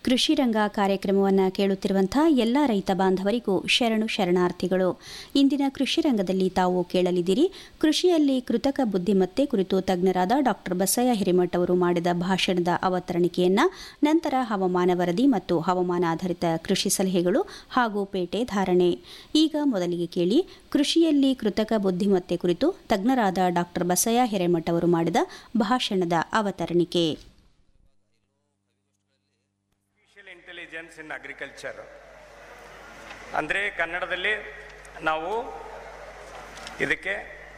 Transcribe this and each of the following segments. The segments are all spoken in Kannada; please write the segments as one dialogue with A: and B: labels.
A: ಕೃಷಿ ರಂಗ ಕಾರ್ಯಕ್ರಮವನ್ನು ಕೇಳುತ್ತಿರುವಂಥ ಎಲ್ಲ ರೈತ ಬಾಂಧವರಿಗೂ ಶರಣು ಶರಣಾರ್ಥಿಗಳು ಇಂದಿನ ಕೃಷಿ ರಂಗದಲ್ಲಿ ತಾವು ಕೇಳಲಿದ್ದೀರಿ ಕೃಷಿಯಲ್ಲಿ ಕೃತಕ ಬುದ್ಧಿಮತ್ತೆ ಕುರಿತು ತಜ್ಞರಾದ ಡಾಕ್ಟರ್ ಬಸಯ್ಯ ಹಿರೇಮಠ್ ಅವರು ಮಾಡಿದ ಭಾಷಣದ ಅವತರಣಿಕೆಯನ್ನ ನಂತರ ಹವಾಮಾನ ವರದಿ ಮತ್ತು ಹವಾಮಾನ ಆಧಾರಿತ ಕೃಷಿ ಸಲಹೆಗಳು ಹಾಗೂ ಪೇಟೆ ಧಾರಣೆ ಈಗ ಮೊದಲಿಗೆ ಕೇಳಿ ಕೃಷಿಯಲ್ಲಿ ಕೃತಕ ಬುದ್ಧಿಮತ್ತೆ ಕುರಿತು ತಜ್ಞರಾದ ಡಾಕ್ಟರ್ ಬಸಯ್ಯ ಹಿರೇಮಠ್ ಅವರು ಮಾಡಿದ ಭಾಷಣದ ಅವತರಣಿಕೆ
B: ಆರ್ಟಿಫಿಷಿಯಲ್ ಇಂಟೆಲಿಜೆನ್ಸ್ ಇನ್ ಅಗ್ರಿಕಲ್ಚರ್ ಅಂದರೆ ಕನ್ನಡದಲ್ಲಿ ನಾವು ಇದಕ್ಕೆ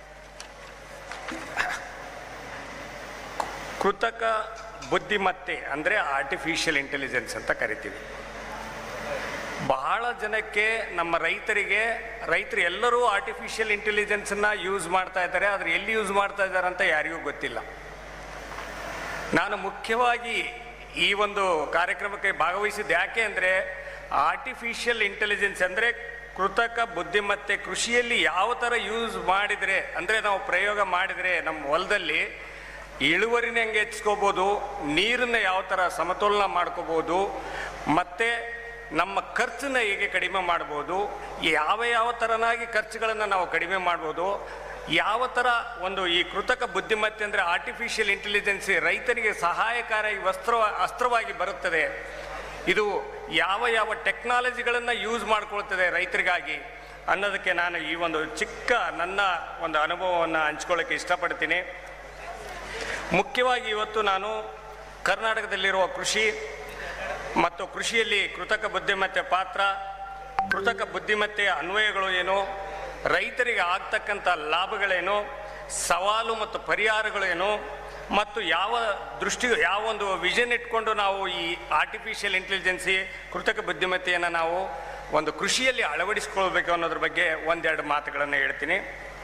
B: ಕೃತಕ ಬುದ್ಧಿಮತ್ತೆ ಅಂದರೆ ಆರ್ಟಿಫಿಷಿಯಲ್ ಇಂಟೆಲಿಜೆನ್ಸ್ ಅಂತ ಕರಿತೀವಿ ಬಹಳ ಜನಕ್ಕೆ ನಮ್ಮ ರೈತರಿಗೆ ರೈತರು ಎಲ್ಲರೂ ಆರ್ಟಿಫಿಷಿಯಲ್ ಇಂಟೆಲಿಜೆನ್ಸನ್ನು ಯೂಸ್ ಮಾಡ್ತಾ ಇದ್ದಾರೆ ಆದರೆ ಎಲ್ಲಿ ಯೂಸ್ ಮಾಡ್ತಾ ಇದ್ದಾರೆ ಅಂತ ಯಾರಿಗೂ ಗೊತ್ತಿಲ್ಲ ನಾನು ಮುಖ್ಯವಾಗಿ ಈ ಒಂದು ಕಾರ್ಯಕ್ರಮಕ್ಕೆ ಭಾಗವಹಿಸಿದ್ದು ಯಾಕೆ ಅಂದರೆ ಆರ್ಟಿಫಿಷಿಯಲ್ ಇಂಟೆಲಿಜೆನ್ಸ್ ಅಂದರೆ ಕೃತಕ ಬುದ್ಧಿಮತ್ತೆ ಕೃಷಿಯಲ್ಲಿ ಯಾವ ಥರ ಯೂಸ್ ಮಾಡಿದರೆ ಅಂದರೆ ನಾವು ಪ್ರಯೋಗ ಮಾಡಿದರೆ ನಮ್ಮ ಹೊಲದಲ್ಲಿ ಇಳುವರಿನ ಹೆಂಗೆ ಹೆಚ್ಚಿಸ್ಕೋಬೋದು ನೀರನ್ನ ಯಾವ ಥರ ಸಮತೋಲನ ಮಾಡ್ಕೋಬೋದು ಮತ್ತು ನಮ್ಮ ಖರ್ಚನ್ನ ಹೇಗೆ ಕಡಿಮೆ ಮಾಡ್ಬೋದು ಯಾವ ಯಾವ ಥರನಾಗಿ ಖರ್ಚುಗಳನ್ನು ನಾವು ಕಡಿಮೆ ಮಾಡ್ಬೋದು ಯಾವ ಥರ ಒಂದು ಈ ಕೃತಕ ಬುದ್ಧಿಮತ್ತೆ ಅಂದರೆ ಆರ್ಟಿಫಿಷಿಯಲ್ ಇಂಟೆಲಿಜೆನ್ಸ್ ರೈತನಿಗೆ ಸಹಾಯಕಾರಿ ವಸ್ತ್ರ ಅಸ್ತ್ರವಾಗಿ ಬರುತ್ತದೆ ಇದು ಯಾವ ಯಾವ ಟೆಕ್ನಾಲಜಿಗಳನ್ನು ಯೂಸ್ ಮಾಡ್ಕೊಳ್ತದೆ ರೈತರಿಗಾಗಿ ಅನ್ನೋದಕ್ಕೆ ನಾನು ಈ ಒಂದು ಚಿಕ್ಕ ನನ್ನ ಒಂದು ಅನುಭವವನ್ನು ಹಂಚ್ಕೊಳ್ಳೋಕ್ಕೆ ಇಷ್ಟಪಡ್ತೀನಿ ಮುಖ್ಯವಾಗಿ ಇವತ್ತು ನಾನು ಕರ್ನಾಟಕದಲ್ಲಿರುವ ಕೃಷಿ ಮತ್ತು ಕೃಷಿಯಲ್ಲಿ ಕೃತಕ ಬುದ್ಧಿಮತ್ತೆ ಪಾತ್ರ ಕೃತಕ ಬುದ್ಧಿಮತ್ತೆಯ ಅನ್ವಯಗಳು ಏನು ರೈತರಿಗೆ ಆಗ್ತಕ್ಕಂಥ ಲಾಭಗಳೇನು ಸವಾಲು ಮತ್ತು ಪರಿಹಾರಗಳೇನು ಮತ್ತು ಯಾವ ದೃಷ್ಟಿ ಯಾವ ಒಂದು ವಿಷನ್ ಇಟ್ಕೊಂಡು ನಾವು ಈ ಆರ್ಟಿಫಿಷಿಯಲ್ ಇಂಟೆಲಿಜೆನ್ಸಿ ಕೃತಕ ಬುದ್ಧಿಮತ್ತೆಯನ್ನು ನಾವು ಒಂದು ಕೃಷಿಯಲ್ಲಿ ಅಳವಡಿಸ್ಕೊಳ್ಬೇಕು ಅನ್ನೋದ್ರ ಬಗ್ಗೆ ಒಂದೆರಡು ಮಾತುಗಳನ್ನು ಹೇಳ್ತೀನಿ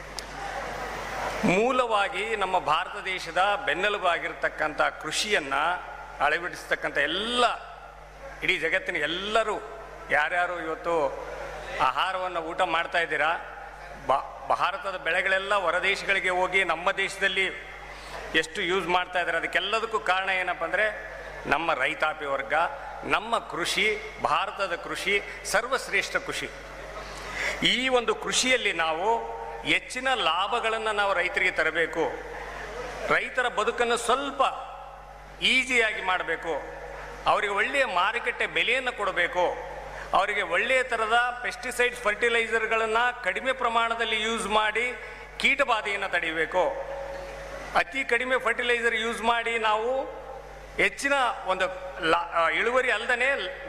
B: ಮೂಲವಾಗಿ ನಮ್ಮ ಭಾರತ ದೇಶದ ಬೆನ್ನೆಲುಬಾಗಿರ್ತಕ್ಕಂಥ ಕೃಷಿಯನ್ನು ಅಳವಡಿಸ್ತಕ್ಕಂಥ ಎಲ್ಲ ಇಡೀ ಜಗತ್ತಿನ ಎಲ್ಲರೂ ಯಾರ್ಯಾರು ಇವತ್ತು ಆಹಾರವನ್ನು ಊಟ ಮಾಡ್ತಾ ಇದ್ದೀರಾ ಬಾ ಭಾರತದ ಬೆಳೆಗಳೆಲ್ಲ ಹೊರದೇಶಗಳಿಗೆ ಹೋಗಿ ನಮ್ಮ ದೇಶದಲ್ಲಿ ಎಷ್ಟು ಯೂಸ್ ಮಾಡ್ತಾ ಇದ್ದಾರೆ ಅದಕ್ಕೆಲ್ಲದಕ್ಕೂ ಕಾರಣ ಏನಪ್ಪ ಅಂದರೆ ನಮ್ಮ ರೈತಾಪಿ ವರ್ಗ ನಮ್ಮ ಕೃಷಿ ಭಾರತದ ಕೃಷಿ ಸರ್ವಶ್ರೇಷ್ಠ ಕೃಷಿ ಈ ಒಂದು ಕೃಷಿಯಲ್ಲಿ ನಾವು ಹೆಚ್ಚಿನ ಲಾಭಗಳನ್ನು ನಾವು ರೈತರಿಗೆ ತರಬೇಕು ರೈತರ ಬದುಕನ್ನು ಸ್ವಲ್ಪ ಈಸಿಯಾಗಿ ಮಾಡಬೇಕು ಅವರಿಗೆ ಒಳ್ಳೆಯ ಮಾರುಕಟ್ಟೆ ಬೆಲೆಯನ್ನು ಕೊಡಬೇಕು ಅವರಿಗೆ ಒಳ್ಳೆಯ ಥರದ ಪೆಸ್ಟಿಸೈಡ್ಸ್ ಫರ್ಟಿಲೈಸರ್ಗಳನ್ನು ಕಡಿಮೆ ಪ್ರಮಾಣದಲ್ಲಿ ಯೂಸ್ ಮಾಡಿ ಕೀಟಬಾಧೆಯನ್ನು ತಡೆಯಬೇಕು ಅತಿ ಕಡಿಮೆ ಫರ್ಟಿಲೈಸರ್ ಯೂಸ್ ಮಾಡಿ ನಾವು ಹೆಚ್ಚಿನ ಒಂದು ಲಾ ಇಳುವರಿ ಅಲ್ಲದೇ